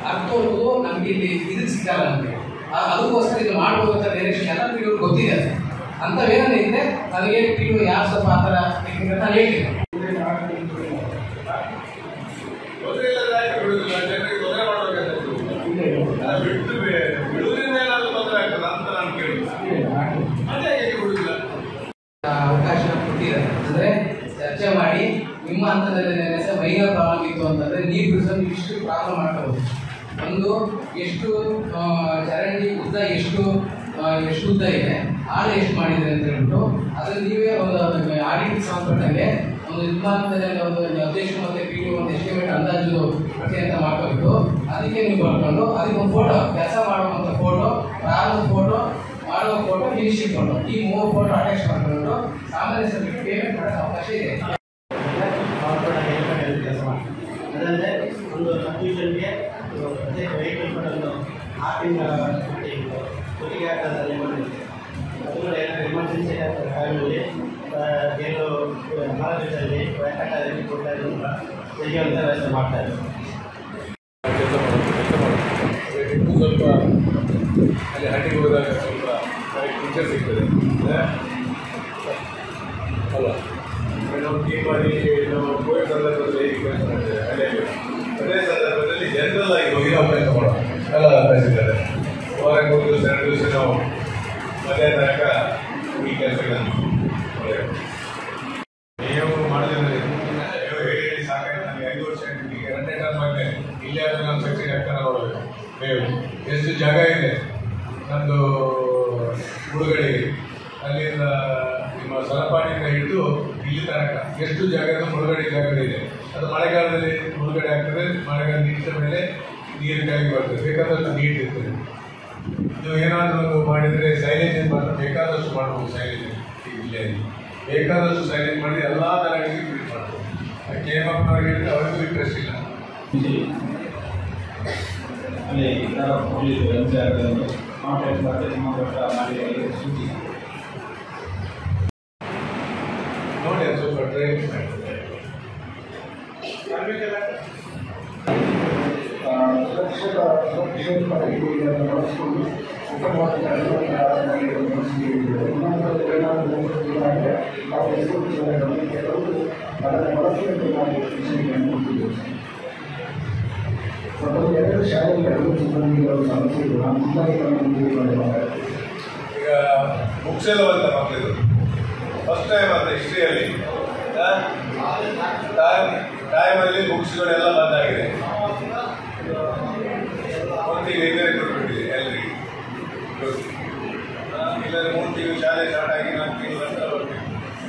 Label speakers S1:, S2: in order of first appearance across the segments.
S1: ಅರ್ಥವ್ರು ನಮ್ಗೆ ಇಲ್ಲಿ ಇದು ಸಿಗಲ್ಲ ನಮಗೆ ಅದಕ್ಕೋಸ್ಕರ ಇದು ಮಾಡ್ಬೋದು ಅಂತ ಡೈರೆಕ್ಷನ್ ಎಲ್ಲ ಪಿ ಗೊತ್ತಿದೆ ಅದು ಅಂಥವೇನೇ ಇದ್ರೆ ನನಗೆ ಪಿ ಯಾವ ಸ್ವಲ್ಪ ಆ ಥರ ಟೆಕ್ನಿಕ್ ಅಂತ ಹೇಳ್ತೀನಿ
S2: ತೊಂದರೆ ಇಲ್ಲದ ಯಾಕೆ ಬಿಡುದಿಲ್ಲ ಜನರಿಗೆ ತೊಂದರೆ ಮಾಡ್ಬೇಕಂತ ಅಲ್ಲ, ಬಿಟ್ಟು ಬೇ- ಬಿಡುವುದರಿಂದ ಏನಾದ್ರು ತೊಂದರೆ ಆಗ್ತದೆ ಅಂತ ನಾನು ಕೇಳುದು ಅದೇ ಹೇಗೆ ಬಿಡುದಿಲ್ಲ
S1: ಅವಕಾಶ ಕೊಟ್ಟಿದ್ದಾರೆ ಅಂದ್ರೆ ಚರ್ಚೆ ಮಾಡಿ ನಿಮ್ಮ ಹಂತದಲ್ಲಿ ನೆನೆಸ ಮೈನರ್ ಪ್ರಾಬ್ಲಮ್ ಇತ್ತು ಅಂತಂದ್ರೆ ನೀರು ಬಿಡಿಸೋದು ಇಷ್ಟು ಪ್ರಾಬ್ಲಮ್ ಮಾಡ್ಕೋಬಹುದು ಒಂದು ಎಷ್ಟು ಆ, ಚರಂಡಿ ಉದ್ದ ಎಷ್ಟು ಆ, ಎಷ್ಟು ಉದ್ದ ಇದೆ ಆಳ ಎಷ್ಟು ಮಾಡಿದ್ರೆ ಅಂತ ಹೇಳ್ಬಿಟ್ಟು ಅದ್ರಲ್ಲಿ ನೀವೇ ಒಂದು ಆಡಿಟ್ ಸಂಬಂಧಪಟ್ಟಂಗೆ ಒಂದು ವಿದ್ವಾಂಸದಲ್ಲಿ ಒಂದು ಅಧ್ಯಕ್ಷ ಮತ್ತೆ ಪಿ ಡಿ ಒಂದು ಎಸ್ಟಿಮೇಟ್ ಅಂದಾಜು ಪ್ರತಿ ಅಂತ ಮಾಡ್ಕೋಬೇಕು ಅದಕ್ಕೆ ನೀವು ಬರ್ಕೊಂಡು ಅದಕ್ಕೆ ಒಂದು ಫೋಟೋ ಕೆಲಸ ಮಾಡುವಂಥ ಫೋಟೋ ಪ್ರಾರಂಭ ಫೋಟೋ ಮಾಡುವ ಫೋಟೋ ಫಿನಿಶಿಂಗ್ ಫೋಟೋ ಈ ಮೂರು ಫೋಟೋ ಅಟ್ಯಾಚ್ ಮಾಡ್ಕೊಂಡು ಸಾಮಾನ್ಯ ಸಭೆಗೆ ಪೇಮೆಂಟ್ ಮಾಡೋಕ್ಕೆ ಅವಕಾಶ ಇದೆ
S3: ಕೆಲಸ ಮಾಡ್ತಾರೆ ಅದಲ್ಲದೆ ಒಂದು ಕನ್ಫ್ಯೂಷನ್ಗೆ ಪ್ರತ್ಯೇಕ ವೆಹಿಕಲ್ ಕೊಡಲು ಆ ತಿಂಗಳ ಒಟ್ಟಿಗೆ ಆಗ್ತದಲ್ಲಿ ಬಂದಿದೆ ಅದು ಕೂಡ ಏನಾದರೂ ಎಮರ್ಜೆನ್ಸಿ ಆಗ್ತದೆ ಟೈಮಲ್ಲಿ ಏನು ಭಾರತದಲ್ಲಿ ವೆಂಕಟದಲ್ಲಿ ಕೊಟ್ಟರು ತೆಗೆಯುವಂಥ ವ್ಯವಸ್ಥೆ ಮಾಡ್ತಾರೆ
S2: ಕೆಲಸ ಮಾಡೋದು ಕೆಲಸ ಮಾಡೋದು ಇನ್ನೂ ಸ್ವಲ್ಪ ಅಲ್ಲಿ ಹಟ್ಟಿಗೆ ಹೋದಾಗ ಸ್ವಲ್ಪ ಟೀಚರ್ ಸಿಗ್ತದೆ ಅಂದ್ರೆ, ಅಲ್ಲ ಈಗ ನಾವು ಈ ಬಾರಿ ನಾವು ಕೋವಿಡ್ ಸಂದರ್ಭದಲ್ಲಿ ಹೇಗೆ ಕೆಲಸ ಮಾಡ್ತೇವೆ ಅದೇ ಅದೇ ಸಂದರ್ಭದಲ್ಲಿ ಜನರಲ್ ಆಗಿ ಹೋಗಿ ನಾವು ಕೆಲಸ ಮಾಡೋಣ ಎಲ್ಲ ಕಳಿಸಿದ್ದಾರೆ ವಾರಕ್ಕೆ ಒಂದು ದಿವಸ ಎರಡು ದಿವಸ ನಾವು ಮಧ್ಯಾಹ್ನ ತನಕ ಈ ಕೆಲಸಗಳನ್ನು ಒಳ್ಳೆಯದು. ನೀವು ಮಾಡಿದ್ರೆ ನೀವು ಹೇಳಿ ಹೇಳಿ ಸಾಕಾಯ್ತು ನನಗೆ ಐದು ವರ್ಷ ಆಯ್ತು. ಈಗ ಎರಡನೇ ಟರ್ಮ್ ಆಗಿದೆ ಇಲ್ಲಿ ಆದ್ರೆ ನಾನು ಸಕ್ಸೆಸ್ ಆಗ್ತಾನೆ ನೋಡಬೇಕು ನೀವು ಎಷ್ಟು ಜಾಗ ಇದೆ ನಂದು ಮುಳುಗಡೆಗೆ ಅಲ್ಲಿಂದ ನಿಮ್ಮ ಸರಪಾಡಿಯಿಂದ ಹಿಡಿದು ಇಲ್ಲಿ ತನಕ ಎಷ್ಟು ಜಾಗದ ಮುಳುಗಡೆ ಜಾಗಗಳಿದೆ ಅದು ಮಳೆಗಾಲದಲ್ಲಿ ಮುಳುಗಡೆ ಆಗ್ತದೆ ಮಳೆಗಾಲ ನಿಂತ ಮೇಲೆ ನೀರು ಕೆಳಗೆ ಬರ್ತದೆ ಬೇಕಾದಷ್ಟು ನೀರು ಇರ್ತದೆ ನೀವು ಏನಾದರೂ ಒಂದು ಮಾಡಿದರೆ ಸೈಲೇಜ್ ಮಾತ್ರ ಬೇಕಾದಷ್ಟು ಮಾಡ್ಬೋದು ಸೈಲೇಜ್ ಇಲ್ಲೇ ಬೇಕಾದಷ್ಟು ಸೈಲೇಜ್ ಮಾಡಿ ಎಲ್ಲ ದನಗಳಿಗೆ ಟ್ರೀಟ್ ಮಾಡ್ಬೋದು ಕೆ ಎಮ್ ಎಫ್ನವ್ರಿಗೆ ಹೇಳಿದ್ರೆ ಅವರಿಗೂ ಇಂಟ್ರೆಸ್ಟ್ ಇಲ್ಲ
S3: ಅಲ್ಲಿ ಪೊಲೀಸ್ ವ್ಯವಸ್ಥೆ ಕಾಂಟ್ಯಾಕ್ಟ್ ಮಾಡಿ ಸಂಬಂಧಪಟ್ಟ ಮಾಡಿ ಸೂಚಿ
S2: ನೋಡಿ ಅದು ಸ್ವಲ್ಪ ಟ್ರೈನಿಂಗ್ ಮಾಡಿ
S4: ಸುರಕ್ಷಿತ ಸುರಕ್ಷಿತ ಪದ್ಧತಿಯನ್ನು ಬಳಸಿಕೊಂಡು ಉತ್ತಮವಾದ ಕೆಲಸವನ್ನು ಏನಾದರೂ ಏನಾದರೂ ಇದಾದರೆ ನಾವು ಎದುರಿಸುವುದನ್ನು ಕೆಲವರು ಅದನ್ನು ಬಳಸಿಕೊಂಡು ನಾವು ಶಿಕ್ಷಣವನ್ನು ಕೊಟ್ಟಿದ್ದೇವೆ ಮೊದಲು ಎರಡು ಶಾಲೆಗಳು ಸಿಬ್ಬಂದಿಗಳು ಸಮಸ್ಯೆಗಳು ನಾನು ಸಿಬ್ಬಂದಿಗಳನ್ನು ತಿಳಿದುಕೊಂಡಿದ್ದಾರೆ
S2: ಈಗ ಬುಕ್ಸ್ ಎಲ್ಲ ಬಂತ ಮಕ್ಕಳಿದು ಫಸ್ಟ್ ಟೈಮ್ ಅಂತ ಹಿಸ್ಟ್ರಿಯಲ್ಲಿ ಟೈಮ್ ಟೈಮಲ್ಲಿ ಬುಕ್ಸ್ಗಳೆಲ್ಲ ಬಂದಾಗಿದೆ ಒಂದಿಗೆ ಐದನೇ ಕೊಟ್ಬಿಟ್ಟಿದೆ ಎಲ್ರಿಗೆ ಇಲ್ಲದ್ರೆ ಮೂರು ತಿಂಗಳು ಶಾಲೆ ಸ್ಟಾರ್ಟ್ ಆಗಿ ನಾಲ್ಕು ತಿಂಗಳು ನಂತರ ಬರ್ತೀವಿ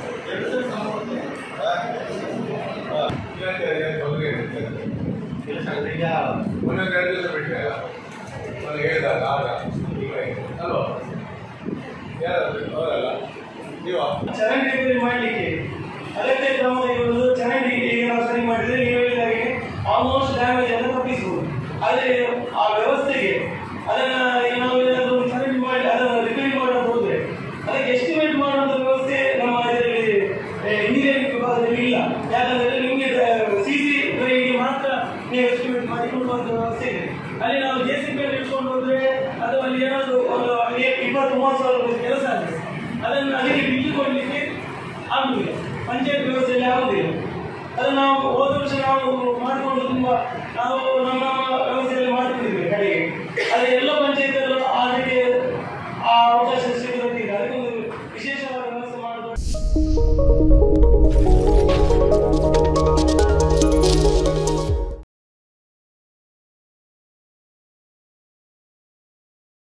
S2: ಹಾ? ಹಾ. ಇಲ್ಲಾಂದ್ರೆ ಏನು ತೊಂದರೆ ಇರುತ್ತೆ
S3: ಈಗ
S2: ಒಂದೊಂದು ಎರಡು ದಿವಸ ಬಿಟ್ಟರೆ ನಾನು ಹೇಳಿದಾಗ ಆಗ ಈಗ ಅಲ್ವಾ ಯಾರು ಅವರಲ್ಲ ನೀವಾ
S5: ಚರಂಡಿ ರಿಪೇರಿ ಮಾಡಲಿಕ್ಕೆ ಅಗತ್ಯ ಕ್ರಮ ತೆಗೆದುಕೊಂಡು ಚರಂಡಿ ಈಗ ನಾವು ಸರಿ ಮಾಡಿದ್ರೆ ನೀವು ಹೇಳಿದ ಹಾಗೆ ಆಲ್ಮೋಸ್ಟ್ ಡ್ಯಾಮೇಜ್ ಅನ್ನು ತಪ್ಪಿಸಬಹುದು ಆದರೆ ಆ ವ್ಯವಸ್ಥೆಗೆ ಅದನ್ನ ಈಗ ನಾವು ಏನಾದರೂ ಒಂದು ಚರಂಡಿ ಮಾಡಿ ಅದನ್ನು ರಿಪೇರಿ ಮಾಡೋದು ಹೋದ್ರೆ ಅದಕ್ಕೆ ಎಸ್ಟಿಮೇಟ್ ಮಾಡುವಂಥ ವ್ಯವಸ್ಥೆ ನಮ್ಮ ಇದರಲ್ಲಿ ಇಂಜಿನಿಯರಿಂಗ್ ವಿಭಾಗದಲ್ಲಿ ಇಲ್ಲ ಯಾಕಂದ್ರೆ ನಿಮಗೆ ಸಿ ಸಿ ಡ್ರೈವಿಗೆ ಮಾತ್ರ ನೀವು ಎಸ್ಟಿಮೇಟ್ ಮಾಡಿ ಕೊಡುವಂಥ ವ್ಯವಸ್ಥೆ ಇದೆ ಅಲ್ಲಿ ನಾವು ಜೆ ಸಿ ಪಿ ಇಟ್ಕೊಂಡು ಹೋದ್ರೆ ಅಥವಾ ಅಲ್ಲಿ ಏನಾದರೂ ಒಂದು ಇಪ್ಪತ್ತು ಮೂವತ್ತು ಸಾವಿರ ರೂಪಾಯಿ ಕೆಲಸ ಆಗಿದೆ ಅದನ್ನು ಅದಕ್ಕೆ ಬಿಲ್ ಕೊಡಲಿಕ್ಕೆ ಆಗುದಿಲ್ಲ ಪಂಚಾಯತ್ ವ್ಯವಸ್ಥೆಯಲ್ಲಿ ಆಗುದಿಲ್ಲ ಅದನ್ನು ನಾವು ಹೋದ ವರ್ಷ ನಾವು ಮಾಡಿಕೊಂಡು ತುಂಬ ನಾವು ನಮ್ಮ ವ್ಯವಸ್ಥೆಯಲ್ಲಿ ಮಾಡ್ತಿದ್ವಿ ಕಡೆಗೆ ಆದರೆ ಎಲ್ಲ ಪಂಚಾಯತ್ ಅದಕ್ಕೆ ಆ ಅವಕಾಶ ಸಿಗುತ್ತಿಲ್ಲ ಅದಕ್ಕೊಂದು ವಿಶೇಷವಾದ ವ್ಯವಸ್ಥೆ ಮಾಡೋದು